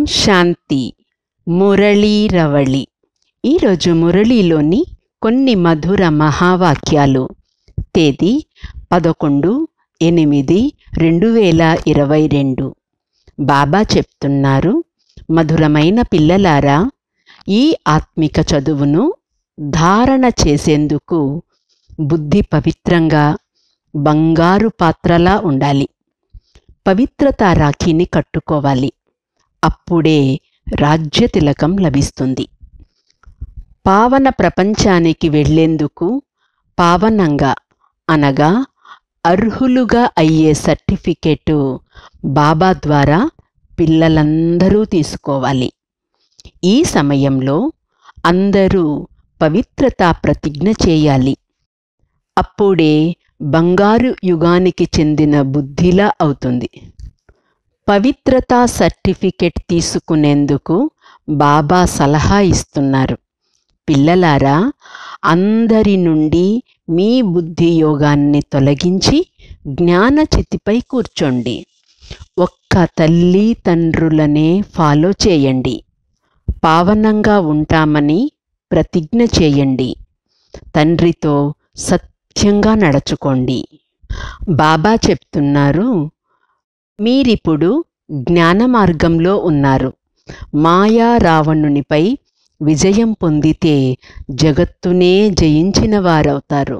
శాంతి మురళీరవళి ఈరోజు మురళీలోని కొన్ని మధుర మహావాక్యాలు తేదీ పదకొండు ఎనిమిది రెండు వేల ఇరవై రెండు బాబా చెప్తున్నారు మధురమైన పిల్లలారా ఈ ఆత్మిక చదువును ధారణ చేసేందుకు బుద్ధి పవిత్రంగా బంగారు పాత్రలా ఉండాలి పవిత్రత రాఖీని కట్టుకోవాలి అప్పుడే రాజ్య తిలకం లభిస్తుంది పావన ప్రపంచానికి వెళ్ళేందుకు పావనంగా అనగా అర్హులుగా అయ్యే సర్టిఫికెటు బాబా ద్వారా పిల్లలందరూ తీసుకోవాలి ఈ సమయంలో అందరూ పవిత్రతా ప్రతిజ్ఞ చేయాలి అప్పుడే బంగారు యుగానికి చెందిన బుద్ధిలా అవుతుంది పవిత్రతా సర్టిఫికెట్ తీసుకునేందుకు బాబా సలహా ఇస్తున్నారు పిల్లలారా అందరి నుండి మీ బుద్ధి యోగాన్ని తొలగించి జ్ఞానచితిపై కూర్చోండి ఒక్క తల్లి తండ్రులనే ఫాలో చేయండి పావనంగా ఉంటామని ప్రతిజ్ఞ చేయండి తండ్రితో సత్యంగా నడుచుకోండి బాబా చెప్తున్నారు మీరిప్పుడు జ్ఞాన మార్గంలో ఉన్నారు మాయా రావణునిపై విజయం పొందితే జగత్తునే జయించిన వారవుతారు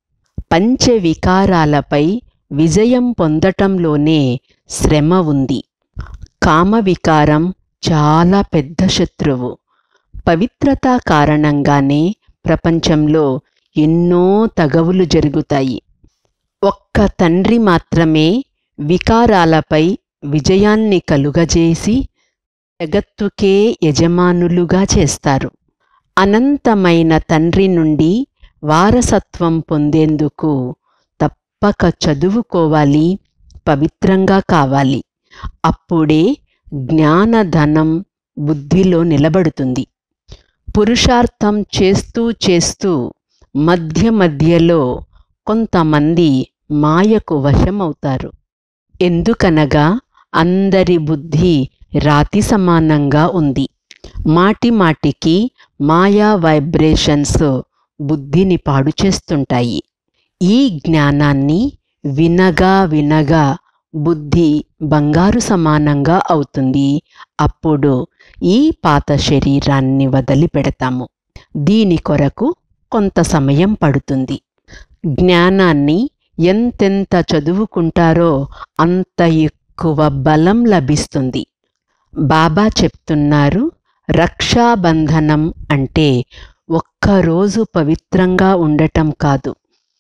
పంచవికారాలపై విజయం పొందటంలోనే శ్రమ ఉంది కామ వికారం చాలా పెద్ద శత్రువు పవిత్రత కారణంగానే ప్రపంచంలో ఎన్నో తగవులు జరుగుతాయి ఒక్క తండ్రి మాత్రమే వికారాలపై విజయాన్ని కలుగజేసి జగత్తుకే యజమానులుగా చేస్తారు అనంతమైన తండ్రి నుండి వారసత్వం పొందేందుకు తప్పక చదువుకోవాలి పవిత్రంగా కావాలి అప్పుడే జ్ఞానధనం బుద్ధిలో నిలబడుతుంది పురుషార్థం చేస్తూ చేస్తూ మధ్య మధ్యలో కొంతమంది మాయకు వశమవుతారు ఎందుకనగా అందరి బుద్ధి రాతి సమానంగా ఉంది మాటి మాటికి మాయా వైబ్రేషన్స్ బుద్ధిని పాడు చేస్తుంటాయి ఈ జ్ఞానాన్ని వినగా వినగా బుద్ధి బంగారు సమానంగా అవుతుంది అప్పుడు ఈ పాత శరీరాన్ని వదిలిపెడతాము దీని కొరకు కొంత సమయం పడుతుంది జ్ఞానాన్ని ఎంతెంత చదువుకుంటారో అంత ఎక్కువ బలం లభిస్తుంది బాబా చెప్తున్నారు రక్షాబంధనం అంటే ఒక్కరోజు పవిత్రంగా ఉండటం కాదు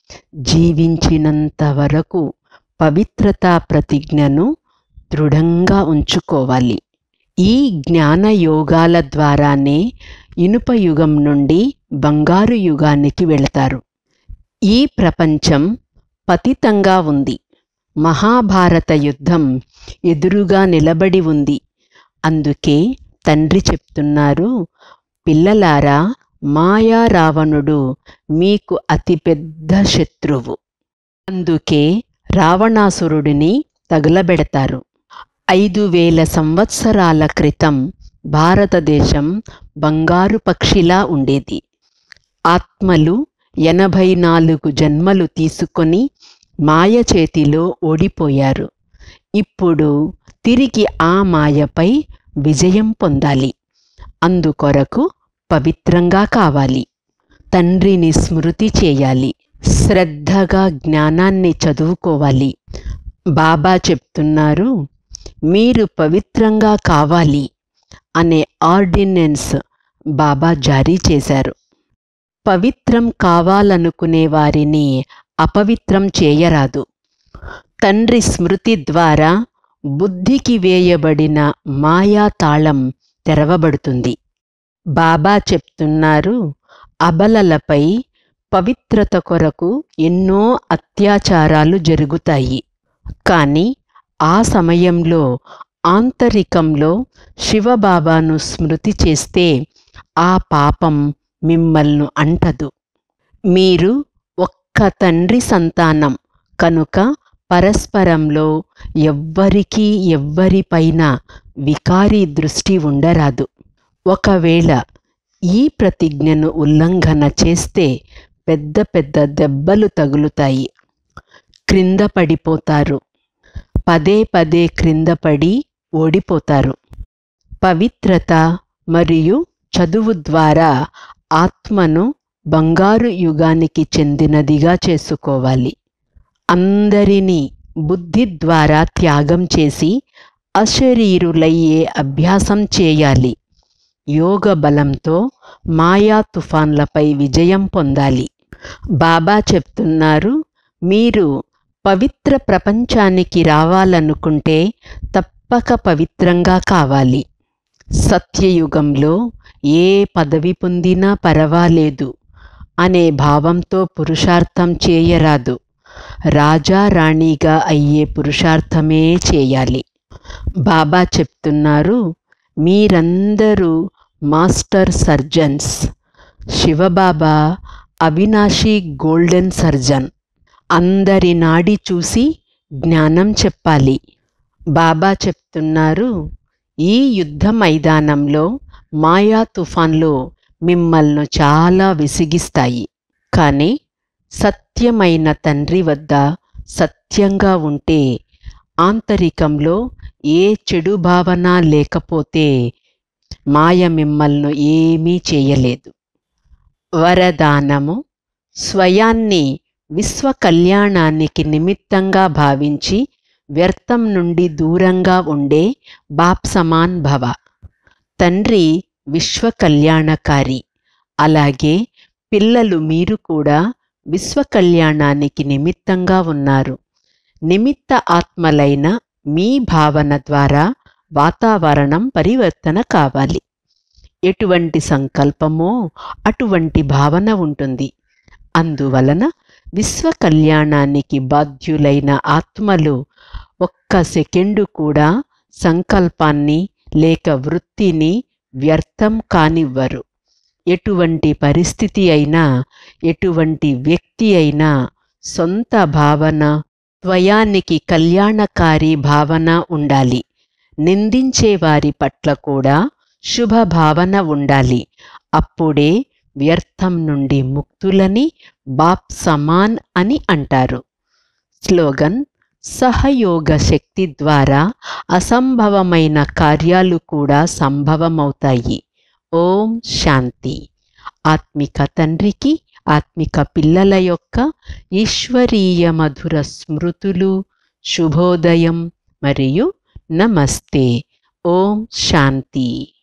జీవించినంత వరకు పవిత్రతా ప్రతిజ్ఞను దృఢంగా ఉంచుకోవాలి ఈ జ్ఞాన యోగాల ద్వారానే ఇనుప యుగం నుండి బంగారు యుగానికి వెళతారు ఈ ప్రపంచం పతితంగా ఉంది మహాభారత యుద్ధం ఎదురుగా నిలబడి ఉంది అందుకే తండ్రి చెప్తున్నారు పిల్లలారా మాయా రావణుడు మీకు అతిపెద్ద శత్రువు అందుకే రావణాసురుడిని తగులబెడతారు ఐదు వేల సంవత్సరాల క్రితం భారతదేశం బంగారు పక్షిలా ఉండేది ఆత్మలు ఎనభై నాలుగు జన్మలు తీసుకొని మాయ చేతిలో ఓడిపోయారు ఇప్పుడు తిరిగి ఆ మాయపై విజయం పొందాలి అందుకొరకు పవిత్రంగా కావాలి తండ్రిని స్మృతి చేయాలి శ్రద్ధగా జ్ఞానాన్ని చదువుకోవాలి బాబా చెప్తున్నారు మీరు పవిత్రంగా కావాలి అనే ఆర్డినెన్స్ బాబా జారీ చేశారు పవిత్రం కావాలనుకునే వారిని అపవిత్రం చేయరాదు తండ్రి స్మృతి ద్వారా బుద్ధికి వేయబడిన మాయా తాళం తెరవబడుతుంది బాబా చెప్తున్నారు అబలలపై పవిత్రత కొరకు ఎన్నో అత్యాచారాలు జరుగుతాయి కానీ ఆ సమయంలో ఆంతరికంలో శివబాబాను స్మృతి చేస్తే ఆ పాపం మిమ్మల్ని అంటదు మీరు ఒక్క తండ్రి సంతానం కనుక పరస్పరంలో ఎవ్వరికీ ఎవ్వరిపైన వికారీ దృష్టి ఉండరాదు ఒకవేళ ఈ ప్రతిజ్ఞను ఉల్లంఘన చేస్తే పెద్ద పెద్ద దెబ్బలు తగులుతాయి క్రింద పడిపోతారు పదే పదే క్రింద పడి ఓడిపోతారు పవిత్రత మరియు చదువు ద్వారా ఆత్మను బంగారు యుగానికి చెందినదిగా చేసుకోవాలి అందరినీ బుద్ధి ద్వారా త్యాగం చేసి అశరీరులయ్యే అభ్యాసం చేయాలి యోగ బలంతో మాయా తుఫాన్లపై విజయం పొందాలి బాబా చెప్తున్నారు మీరు పవిత్ర ప్రపంచానికి రావాలనుకుంటే తప్పక పవిత్రంగా కావాలి సత్యయుగంలో ఏ పదవి పొందినా పర్వాలేదు అనే భావంతో పురుషార్థం చేయరాదు రాజా రాణిగా అయ్యే పురుషార్థమే చేయాలి బాబా చెప్తున్నారు మీరందరూ మాస్టర్ సర్జన్స్ శివబాబా అవినాశి గోల్డెన్ సర్జన్ అందరి నాడి చూసి జ్ఞానం చెప్పాలి బాబా చెప్తున్నారు ఈ యుద్ధ మైదానంలో మాయా తుఫాన్లు మిమ్మల్ని చాలా విసిగిస్తాయి కానీ సత్యమైన తండ్రి వద్ద సత్యంగా ఉంటే ఆంతరికంలో ఏ చెడు భావన లేకపోతే మాయ మిమ్మల్ని ఏమీ చేయలేదు వరదానము స్వయాన్ని విశ్వ కళ్యాణానికి నిమిత్తంగా భావించి వ్యర్థం నుండి దూరంగా ఉండే బాప్ సమాన్ భవ తండ్రి విశ్వ కళ్యాణకారి అలాగే పిల్లలు మీరు కూడా విశ్వ కళ్యాణానికి నిమిత్తంగా ఉన్నారు నిమిత్త ఆత్మలైన మీ భావన ద్వారా వాతావరణం పరివర్తన కావాలి ఎటువంటి సంకల్పమో అటువంటి భావన ఉంటుంది అందువలన విశ్వ కళ్యాణానికి బాధ్యులైన ఆత్మలు ఒక్క సెకండు కూడా సంకల్పాన్ని లేక వృత్తిని వ్యర్థం కానివ్వరు ఎటువంటి పరిస్థితి అయినా ఎటువంటి వ్యక్తి అయినా సొంత భావన స్వయానికి కళ్యాణకారి భావన ఉండాలి నిందించే వారి పట్ల కూడా శుభ భావన ఉండాలి అప్పుడే వ్యర్థం నుండి ముక్తులని బాప్ సమాన్ అని అంటారు స్లోగన్ సహయోగ శక్తి ద్వారా అసంభవమైన కార్యాలు కూడా సంభవమవుతాయి ఓం శాంతి ఆత్మిక తండ్రికి ఆత్మిక పిల్లల యొక్క ఈశ్వరీయ మధుర స్మృతులు శుభోదయం మరియు నమస్తే ఓం శాంతి